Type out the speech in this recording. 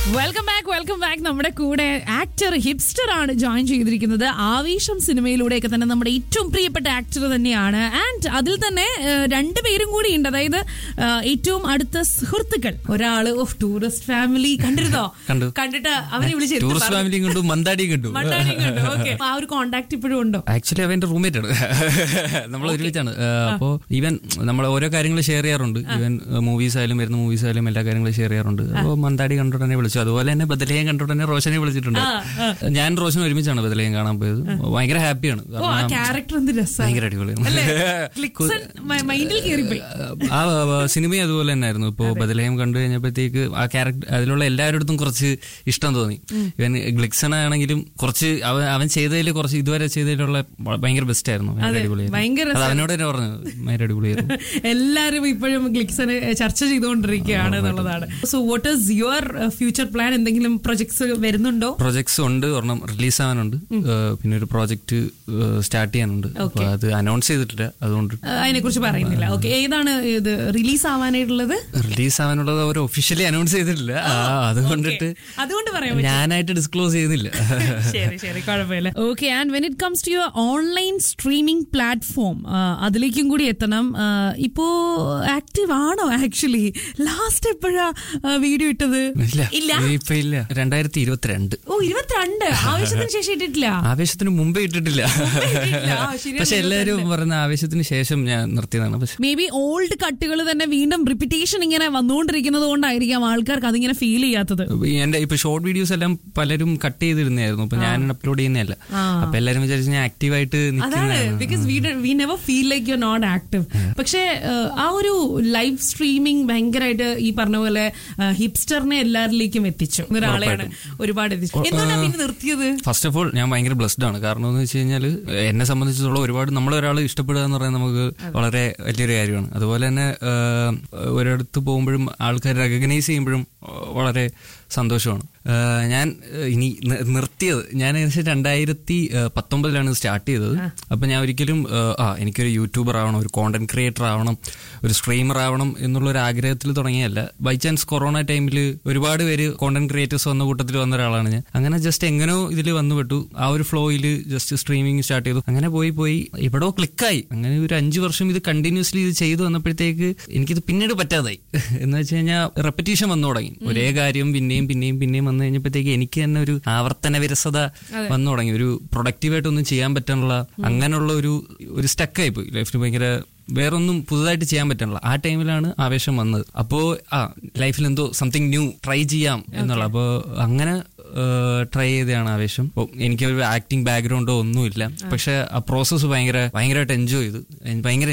Welcome back welcome back നമ്മുടെ കൂടെ actor hipster ആണ് ജോയിൻ ചെയ്തിരിക്കുന്നത് ആവേശം സിനിമയിലൂടെയൊക്കെ തന്നെ നമ്മുടെ ഏറ്റവും പ്രിയപ്പെട്ട ആക്ടർ തന്നെയാണ് ആൻഡ് അതിൽ തന്നെ ഏഹ്, രണ്ടുപേരും കൂടി ഉണ്ട് അതായത് ഏഹ്, ഏറ്റവും അടുത്ത സുഹൃത്തുക്കൾ ഒരാള് ഓഫ് ടൂറിസ്റ്റ് ഫാമിലി കണ്ടിരുന്നോ കണ്ടു. കണ്ടിട്ട് അവനെ വിളിച്ചിരുന്നു ടൂറിസ്റ്റ് ഫാമിലിയും കണ്ടു മന്ദാടിയും കണ്ടു ഓക്കെ ആ ഒരു കോണ്ടാക്ട് ഇപ്പോഴും ഉണ്ടോ ആക്ച്വലി അവന്റെ റൂംമേറ്റ് ആണ് നമ്മൾ ഒരുമിച്ചാണ് അപ്പോൾ ഈവൻ നമ്മൾ ഓരോ കാര്യങ്ങൾ ഷെയർ ചെയ്യാറുണ്ട് ഈവൻ മൂവീസ് ആയാലും വരുന്ന മൂവീസ് ആയാലും എല്ലാ കാര്യങ്ങളും ഷെയർ ചെയ്യാറുണ്ട് അപ്പോൾ മന്ദാടി കണ്ടോട്ട് തന്നെ വിളിച്ചു അതുപോലെ തന്നെ ബദലയം കണ്ടോട്ട് തന്നെ റോഷനെ വിളിച്ചിട്ടുണ്ട് ഞാൻ റോഷൻ ഒരുമിച്ചാണ് ബദലയം കാണാൻ പോയത് ഭയങ്കര ഹാപ്പിയാണ് ഓ ആ ക്യാരക്ടർ എന്ത് രസമാണ് ഭയങ്കര അടിപൊളിയാണ് അല്ലേ ക്ലിക്സൺ മൈൻഡിൽ കയറിപ്പോയി ആ സിനിമയും അതുപോലെ തന്നെയായിരുന്നു ഇപ്പോൾ ബദലയം കണ്ടു കഴിഞ്ഞപ്പോഴത്തേക്ക് ആ ക്യാരക്ടർ അതിലുള്ള എല്ലാവരുടെ കുറച്ച് ഇഷ്ടം തോന്നി ഇവൻ ഗ്ലിക്സൺ ആണെങ്കിലും കുറച്ച് അവൻ അവൻ ചെയ്തതിൽ കുറച്ച് ഇതുവരെ ചെയ്തതിലുള്ള ഭയങ്കര ബെസ്റ്റ് ആയിരുന്നു ഭയങ്കര അടിപൊളിയായിരുന്നു ഭയങ്കര അത് അവനോട് തന്നെ പറഞ്ഞു ഭയങ്കര അടിപൊളിയായിരുന്നു എല്ലാരും ഇപ്പോഴും ഗ്ലിക്സന് ചർച്ച ചെയ്തുകൊണ്ടിരിക്കുകയാണ് എന്നുള്ളതാണ് so what is your future plan എന്തെങ്കിലും പ്രൊജക്ട്സ് വരുന്നുണ്ടോ പ്രൊജക്ട്സ് ഉണ്ട് ഒരെണ്ണം റിലീസ് ആവാനുണ്ട് ഏഹ് പിന്നെ ഒരു പ്രോജക്റ്റ് സ്റ്റാർട്ട് ചെയ്യാനുണ്ട് അപ്പൊ അത് അനൗൺസ് ചെയ്തിട്ടില്ല അതുകൊണ്ട് അതിനെ കുറിച്ച് പറയുന്നില്ല ഓക്കെ ഏതാണ് ഇത് റിലീസ് ആവാനായിട്ടുള്ളത് റിലീസ് ആവാനുള്ളത് അവർ ഒഫീഷ്യലി അനൗൺസ് ചെയ്തിട്ടില്ല ആ, അതുകൊണ്ടിട്ട് അതുകൊണ്ട് പറയാം ഞാനായിട്ട് ഡിസ്ക്ലോസ് ചെയ്യുന്നില്ല ശരി ശരി കുഴപ്പമില്ല okay and when it comes to your online streaming platform അതിലേക്കും കൂടി എത്തണം ആ, ഇപ്പോ ആക്റ്റീവ് ആണോ ആക്ച്വലി ലാസ്റ്റ് എപ്പോഴാ വീഡിയോ ഇട്ടത് ഇല്ല ഇല്ല ഇപ്പൊ ഇല്ല രണ്ടായിരത്തി ഇരുപത്തിരണ്ട് ഓ ഇരുപത്തിരണ്ട് ആവശ്യത്തിന് ശേഷം ഇട്ടിട്ടില്ല ആവേശത്തിന് മുമ്പേ ഇട്ടിട്ടില്ല ഇട്ടിട്ടില്ല. ആ, ശരിയാണ്, പക്ഷെ എല്ലാവരും പറയുന്ന ആവേശത്തിന് ശേഷം ഞാൻ നിർത്തിയതാണ് പക്ഷെ മേ ബി ഓൾഡ് കട്ടുകൾ തന്നെ വീണ്ടും റിപ്പീറ്റേഷൻ ഇങ്ങനെ വന്നുകൊണ്ടിരിക്കുന്നത് കൊണ്ടായിരിക്കാം ആൾക്കാർക്ക് അതിങ്ങനെ ഫീൽ ചെയ്യാത്തത് എന്റെ ഇപ്പൊ ഷോർട്ട് വീഡിയോസ് എല്ലാം പലരും കട്ട് ചെയ്തിരുന്നായിരുന്നു അപ്പൊ ഞാൻ അപ്ലോഡ് ചെയ്യുന്നതല്ല അപ്പൊ എല്ലാരും വിചാരിച്ചു ഞാൻ ആക്റ്റീവായിട്ട് അതാണ് because we we never feel like you not active പക്ഷേ ഏഹ്, ആ ഒരു ലൈവ് സ്ട്രീമിംഗ് ഭയങ്കരമായിട്ട് ഈ പറഞ്ഞ പോലെ ഹിപ്സ്റ്ററിനെ എല്ലാവരിലേക്കും എത്തിച്ചു ഒരാളെയാണ് ഒരുപാട് എത്തിച്ചു എന്തുകൊണ്ടാണ് പിന്നെ നിർത്തിയത് ഫസ്റ്റ് ഓഫ് ഓൾ ഞാൻ ഭയങ്കര ബ്ലസ്ഡ് ആണ് കാരണം എന്ന് വെച്ച് കഴിഞ്ഞാൽ എന്നെ സംബന്ധിച്ചിടത്തോളം ഒരുപാട് നമ്മളൊരാൾ ഇഷ്ടപ്പെടുക എന്ന് പറയുന്നത് നമുക്ക് വളരെ വലിയൊരു കാര്യമാണ് അതുപോലെ തന്നെ ആഹ്, ഒരിടത്ത് പോകുമ്പോഴും ആൾക്കാർ റെക്കഗ്നൈസ് ചെയ്യുമ്പോഴും വളരെ സന്തോഷമാണ് ആഹ്, ഞാൻ ആഹ്, ഇനി നി- നിർത്തിയത് ഞാൻ ഏകദേശം രണ്ടായിരത്തി പത്തൊമ്പതിലാണ് സ്റ്റാർട്ട് ചെയ്തത് അപ്പൊ ഞാൻ ഒരിക്കലും ആഹ്, ആ എനിക്കൊരു യൂട്യൂബർ ആവണം ഒരു കോണ്ടന്റ് ക്രിയേറ്റർ ആവണം ഒരു സ്ട്രീമർ ആവണം എന്നുള്ള ഒരു ആഗ്രഹത്തിൽ തുടങ്ങിയല്ല ബൈ ചാൻസ് കൊറോണ ടൈമിൽ ഒരുപാട് പേര് കോണ്ടന്റ് ക്രിയേറ്റേഴ്സ് വന്ന കൂട്ടത്തിൽ വന്ന ഒരാളാണ് ഞാൻ അങ്ങനെ ജസ്റ്റ് എങ്ങനെയോ ഇതിൽ വന്നുപെട്ടു ആ ഒരു ഫ്ലോയിൽ ജസ്റ്റ് സ്ട്രീമിംഗ് സ്റ്റാർട്ട് ചെയ്തു അങ്ങനെ പോയി പോയി എവിടെയോ ക്ലിക്കായി അങ്ങനെ ഒരു അഞ്ചു വർഷം ഇത് കണ്ടിന്യൂസ്ലി ഇത് ചെയ്തു വന്നപ്പോഴത്തേക്ക് എനിക്കിത് പിന്നീട് പറ്റാതായി എന്ന് വെച്ച് കഴിഞ്ഞാൽ റെപ്പറ്റീഷൻ വന്നു തുടങ്ങി ഒരേ കാര്യം പിന്നെയും പിന്നെയും പിന്നെയും വന്നു കഴിഞ്ഞപ്പോഴത്തേക്ക് എനിക്ക് തന്നെ ഒരു ആവർത്തന വിരസത വന്നു തുടങ്ങി ഒരു പ്രൊഡക്റ്റീവായിട്ടൊന്നും ചെയ്യാൻ പറ്റാനുള്ള അങ്ങനെയുള്ള ഒരു ഒരു സ്റ്റക്കായി പോയി ലൈഫിൽ ഭയങ്കര വേറൊന്നും പുതുതായിട്ട് ചെയ്യാൻ പറ്റണില്ല ആ ടൈമിലാണ് ആവേശം വന്നത് അപ്പോ ആ ലൈഫിൽ എന്തോ സംതിങ് ന്യൂ ട്രൈ ചെയ്യാം എന്നുള്ള അപ്പോൾ അങ്ങനെ ട്രൈ ചെയ്തതാണ് ആവേശം അപ്പോൾ എനിക്ക് ഒരു ആക്ടിങ് ബാക്ക്ഗ്രൗണ്ടോ ഒന്നുമില്ല പക്ഷെ ആ പ്രോസസ്സ് ഭയങ്കര ഭയങ്കരമായിട്ട് എൻജോയ് ചെയ്തു ഭയങ്കര